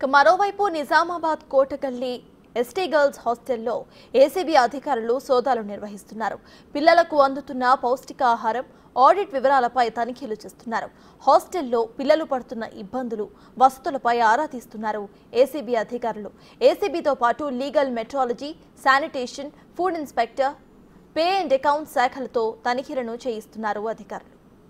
ఇక మరోవైపు Nizamabad Kotagalli ST girls హాస్టల్లో ఏసీబీ అధికారులు సోదాలు నిర్వహిస్తున్నారు పిల్లలకు అందుతున్న పౌష్టికాహారం ఆడిట్ వివరాలపై తనిఖీలు చేస్తున్నారు హాస్టల్లో పిల్లలు పడుతున్న ఇబ్బందులు వసతులపై ఆరా తీస్తున్నారు ఏసీబీ అధికారులు ఏసీబీతో పాటు legal metrology sanitation food inspector pay and account శాఖలతో తనిఖీలను చేయిస్తున్నారు అధికారులు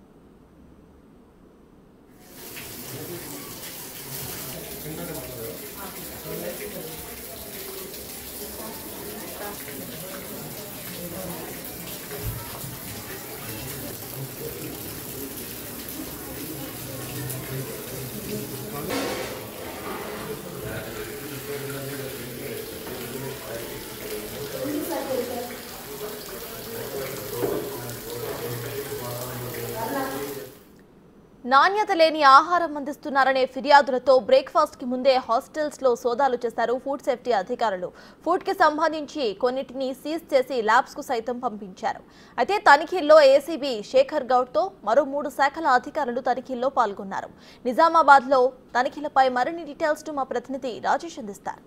నాణ్యత లేని ఆహారం అందిస్తున్నారనే ఫిర్యాదులతో బ్రేక్ఫాస్ట్ కి ముందే హాస్టల్స్ లో సోదాలు చేశారు ఫుడ్ సేఫ్టీ అధికారులు ఫుడ్ కి సంబంధించి కొన్నిటిని సీజ్ చేసి ల్యాబ్స్ కు సైతం పంపించారు అయితే తనిఖీల్లో ఏసీబీ శేఖర్ గౌడ్ తో మరో మూడు శాఖల అధికారులు తనిఖీల్లో పాల్గొన్నారు నిజామాబాద్ లో తనిఖీలపై మరిన్ని డీటెయిల్స్ టు మా ప్రతినిధి రాజేష్ అందిస్తారు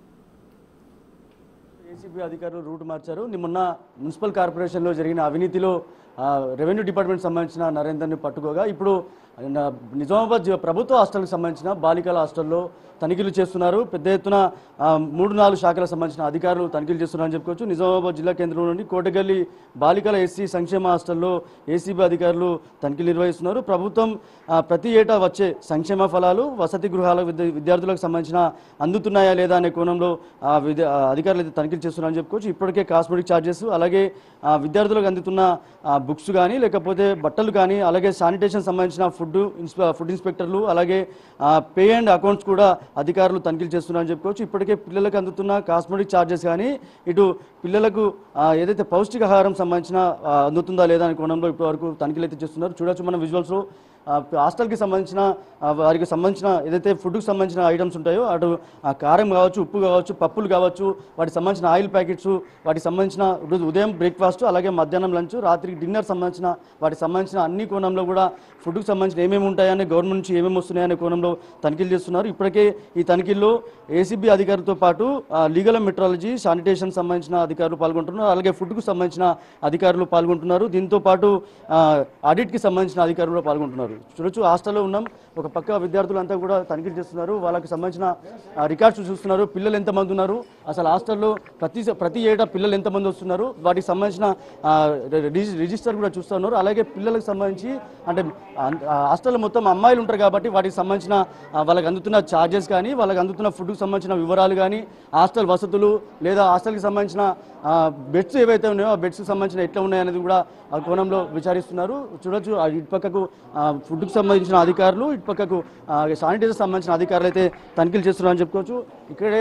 ఏసీబీ అధికారులు రూట్ మార్చారు నిన్న మున్సిపల్ కార్పొరేషన్లో జరిగిన అవినీతిలో ఆ, రెవెన్యూ డిపార్ట్మెంట్ సంబంధించిన నరేందర్ని పట్టుకోగా ఇప్పుడు నా- నిజామాబాద్ జి- ప్రభుత్వ హాస్టల్కి సంబంధించిన బాలికల హాస్టల్లో తనిఖీలు చేస్తున్నారు పెద్ద ఎత్తున ఆ, మూడు నాలుగు శాఖలకు సంబంధించిన అధికారులు తనిఖీలు చేస్తున్నారని చెప్పుకోవచ్చు నిజామాబాద్ జిల్లా కేంద్రం నుండి కోటగల్లి బాలికల ఎస్సీ సంక్షేమ హాస్టల్లో ఏసీబీ అధికారులు తనిఖీలు నిర్వహిస్తున్నారు ప్రభుత్వం ఆ, ప్రతి ఏటా వచ్చే సంక్షేమ ఫలాలు వసతి గృహాల విద్య- విద్యార్థులకు సంబంధించిన అందుతున్నాయా లేదా అనే కోణంలో ఆ, విద్య- ఆ, అధికారులు అయితే తనిఖీలు చేస్తున్నారని చెప్పుకోవచ్చు ఇప్పటికే కాస్మెటిక్ ఛార్జెస్ అలాగే ఆ, విద్యార్థులకు అందుతున్న ఆ, బుక్స్ కానీ లేకపోతే బట్టలు కానీ అలాగే శానిటేషన్ సంబంధించిన ఫుడ్ ఇన్స్పె ఫుడ్ ఇన్స్పెక్టర్లు అలాగే ఆ, పే అండ్ అకౌంట్స్ కూడా అధికారులు తనిఖీలు చేస్తున్నారని చెప్పుకోవచ్చు ఇప్పటికే పిల్లలకు అందుతున్న కాస్మెటిక్ ఛార్జెస్ కానీ ఇటు పిల్లలకు ఆ, ఏదైతే పౌష్టికాహారం సంబంధించిన ఆ, అందుతుందా లేదా అనే కోణంలో ఇప్పటివరకు తనిఖీలు అయితే చేస్తున్నారు చూడొచ్చు మన విజువల్స్లో ఆ, హాస్టల్కి సంబంధించిన ఆ, వారికి సంబంధించిన ఏదైతే ఫుడ్కి సంబంధించిన ఐటమ్స్ ఉంటాయో అటు ఆ, కారం కావచ్చు ఉప్పు కావచ్చు పప్పులు కావచ్చు వాటికి సంబంధించిన ఆయిల్ ప్యాకెట్స్ వాటికి సంబంధించిన రోజు ఉదయం బ్రేక్ఫాస్ట్ అలాగే మధ్యాహ్నం లంచ్ రాత్రికి డిన్నర్ సంబంధించిన వాటికి సంబంధించిన అన్ని కోణంలో కూడా ఫుడ్కి సంబంధించిన ఏమేమి ఉంటాయని గవర్నమెంట్ నుంచి ఏమేమి వస్తున్నాయనే కోణంలో తనిఖీలు చేస్తున్నారు ఇప్పటికే ఈ తనిఖీల్లో ఏసీబీ అధికారులతో పాటు ఆ, లీగల్ మెట్రాలజీ శానిటేషన్ సంబంధించిన అధికారులు పాల్గొంటున్నారు అలాగే ఫుడ్కు సంబంధించిన అధికారులు పాల్గొంటున్నారు దీంతో పాటు ఆ, ఆడిట్కి సంబంధించిన అధికారులు కూడా పాల్గొంటున్నారు చూడొచ్చు హాస్టల్లో ఉన్నాం ఒక పక్క విద్యార్థులంతా కూడా తనిఖీలు చేస్తున్నారు వాళ్ళకి సంబంధించిన ఆ, రికార్డ్స్ చూస్తున్నారు పిల్లలు ఎంతమంది ఉన్నారు అసలు హాస్టల్లో ప్రతి ప్రతి ఏటా పిల్లలు ఎంతమంది వస్తున్నారు వాటికి సంబంధించిన ఆ, రి- రిజిస్టర్ కూడా చూస్తున్నారు అలాగే పిల్లలకు సంబంధించి అంటే ఆ- ఆ హాస్టల్లో మొత్తం అమ్మాయిలు ఉంటారు కాబట్టి వాటికి సంబంధించిన ఆ, వాళ్ళకి అందుతున్న ఛార్జెస్ కానీ వాళ్ళకి అందుతున్న ఫుడ్కి సంబంధించిన వివరాలు కానీ హాస్టల్ వసతులు లేదా హాస్టల్కి సంబంధించిన ఆ, బెడ్స్ ఏవైతే ఉన్నాయో ఆ బెడ్స్కి సంబంధించిన ఎట్లా ఉన్నాయనేది కూడా ఆ కోణంలో విచారిస్తున్నారు చూడొచ్చు ఆ ఇటు పక్కకు ఆ, ఫుడ్కి సంబంధించిన అధికారులు ఇటు పక్కకు ఆ, శానిటైజర్ సంబంధించిన అధికారులు అయితే తనిఖీలు చేస్తున్నారని చెప్పుకోవచ్చు ఇక్కడే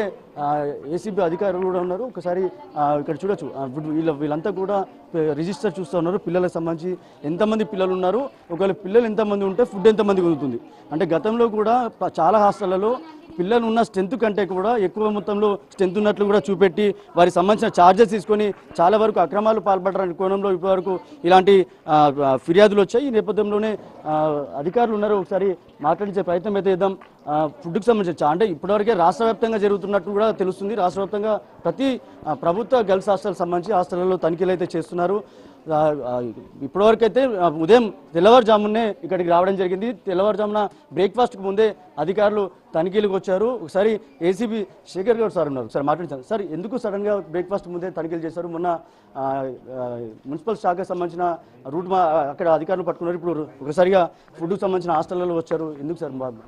ఏసీబీ అధికారులు కూడా ఉన్నారు ఒకసారి ఆ, ఇక్కడ చూడొచ్చు ఆ, వీళ్ళు- వీళ్ళ వీళ్ళంతా కూడా ప- రిజిస్టర్ చూస్తూ ఉన్నారు పిల్లలకు సంబంధించి ఎంతమంది పిల్లలు ఉన్నారు ఒకవేళ పిల్లలు ఎంతమంది ఉంటే ఫుడ్ ఎంతమంది కుదురుతుంది అంటే గతంలో కూడా ప- చాలా హాస్టళ్లలో పిల్లలు ఉన్న స్ట్రెంత్ కంటే కూడా ఎక్కువ మొత్తంలో స్ట్రెంత్ ఉన్నట్లు కూడా చూపెట్టి వారికి సంబంధించిన ఛార్జెస్ తీసుకొని చాలా వరకు అక్రమాలు పాల్పడడానికి కోణంలో ఇప్పటివరకు ఇలాంటి ఆ, ఆ, ఫిర్యాదులు వచ్చాయి ఈ నేపథ్యంలోనే ఆ, అధికారులు ఉన్నారు ఒకసారి మాట్లాడించే ప్రయత్నం అయితే చేద్దాం ఆ, ఫుడ్కి సంబంధించి చా- అంటే ఇప్పటివరకే రాష్ట్ర వ్యాప్తంగా జరుగుతున్నట్టు కూడా తెలుస్తుంది రాష్ట్ర వ్యాప్తంగా ప్రతి ఆ, ప్రభుత్వ గర్ల్స్ హాస్టల్ సంబంధించి హాస్టళ్లలో తనిఖీలు అయితే చేస్తున్నారు ఆ, ఆ, ఇప్పటివరకు అయితే ఆ, ఉదయం తెల్లవారుజామునే ఇక్కడికి రావడం జరిగింది తెల్లవారుజామున బ్రేక్ఫాస్ట్కి ముందే అధికారులు తనిఖీలకు వచ్చారు ఒకసారి ఏసీబీ శేఖర్ గౌడ్ సార్ ఉన్నారు సార్ మాట్లాడించారు సార్ ఎందుకు సడన్గా బ్రేక్ఫాస్ట్ ముందే తనిఖీలు చేశారు మొన్న ఆ, ఆ, మున్సిపల్ శాఖకు సంబంధించిన రూట్ మా అక్కడ అధికారులు పట్టుకున్నారు ఇప్పుడు ఒకసారిగా ఫుడ్కి సంబంధించిన హాస్టళ్లలో వచ్చారు ఎందుకు సార్ మా-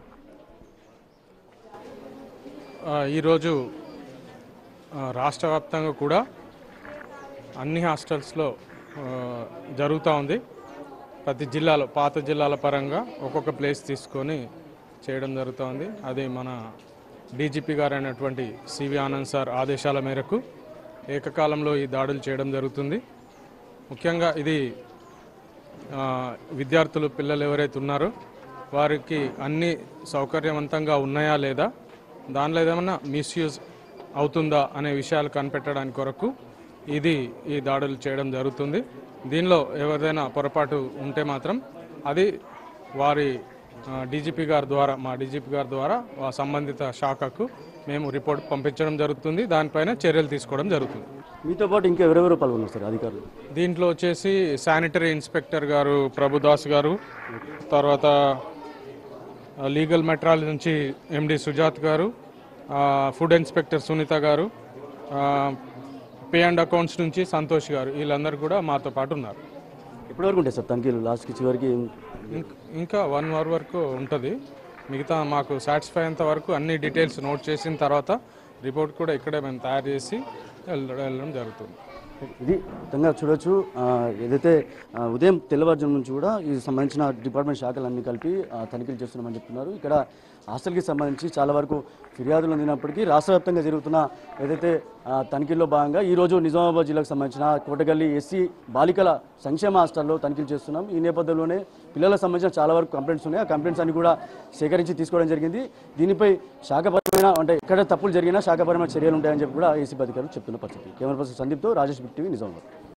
ఆ, ఈరోజు ఆ, రాష్ట్ర వ్యాప్తంగా కూడా అన్ని హాస్టల్స్లో ఆ, జరుగుతూ ఉంది ప్రతి జిల్లాలో పాత జిల్లాల పరంగా ఒక్కొక్క ప్లేస్ తీసుకొని చేయడం జరుగుతోంది అది మన డీజీపీ గారు అయినటువంటి సివి ఆనంద్ సార్ ఆదేశాల మేరకు ఏకకాలంలో ఈ దాడులు చేయడం జరుగుతుంది ముఖ్యంగా ఇది ఆ, విద్యార్థులు పిల్లలు ఎవరైతే ఉన్నారో వారికి అన్ని సౌకర్యవంతంగా ఉన్నాయా లేదా దానిలో ఏదైనా మిస్యూజ్ అవుతుందా అనే విషయాలు కనిపెట్టడానికి కొరకు ఇది ఈ దాడులు చేయడం జరుగుతుంది దీనిలో ఎవరిదైనా పొరపాటు ఉంటే మాత్రం అది వారి డీజీపీ గారి ద్వారా మా డీజీపీ గారి ద్వారా ఆ సంబంధిత శాఖకు మేము రిపోర్ట్ పంపించడం జరుగుతుంది దానిపైన చర్యలు తీసుకోవడం జరుగుతుంది మీతో పాటు ఇంకా ఎవరెవరు పాల్గొన్నారు సార్ అధికారులు దీంట్లో వచ్చేసి శానిటరీ ఇన్స్పెక్టర్ గారు ప్రభుదాస్ గారు తర్వాత ఆ, లీగల్ మెట్రాలజీ నుంచి ఎండి సుజాత్ గారు ఆ, ఫుడ్ ఇన్స్పెక్టర్ సునీత గారు ఆ, పే అండ్ అకౌంట్స్ నుంచి సంతోష్ గారు వీళ్ళందరూ కూడా మాతో పాటు ఉన్నారు ఎప్పటివరకు ఉంటాయి సార్ తనిఖీలు లాస్ట్కి చివరికి ఏం- ఇంక్- ఇంకా వన్ అవర్ వరకు ఉంటుంది మిగతా మాకు సాటిస్ఫై అయ్యేంత వరకు అన్ని డీటెయిల్స్ నోట్ చేసిన తర్వాత రిపోర్ట్ కూడా ఇక్కడే మేము తయారు చేసి వెళ్ళ- వెళ్ళడం జరుగుతుంది ఇది విధంగా చూడొచ్చు ఆ, ఏదైతే ఆ, ఉదయం తెల్లవారుజాము నుంచి కూడా ఈ సంబంధించిన డిపార్ట్మెంట్ శాఖలన్నీ కలిపి ఆ, తనిఖీలు చేస్తున్నామని చెప్తున్నారు ఇక్కడ హాస్టల్కి సంబంధించి చాలా వరకు ఫిర్యాదులు అందినప్పటికీ రాష్ట్ర వ్యాప్తంగా జరుగుతున్న ఏదైతే ఆ, తనిఖీల్లో భాగంగా ఈరోజు నిజామాబాద్ జిల్లాకు సంబంధించిన కోటగల్లి ఎస్సీ బాలికల సంక్షేమ హాస్టల్లో తనిఖీలు చేస్తున్నాం ఈ నేపథ్యంలోనే పిల్లలకు సంబంధించిన చాలా వరకు కంప్లైంట్స్ ఉన్నాయి ఆ కంప్లైంట్స్ అన్ని కూడా సేకరించి తీసుకోవడం జరిగింది దీనిపై శాఖపరమైన అంటే ఎక్కడ తప్పులు జరిగినా శాఖపరమైన చర్యలు ఉంటాయని చెప్పి కూడా ఏసీబీ అధికారులు చెప్తున్న పరిస్థితి కెమెరా పర్సన్ సందీప్తో రాజేష్ బిగ్ టీవీ నిజామాబాద్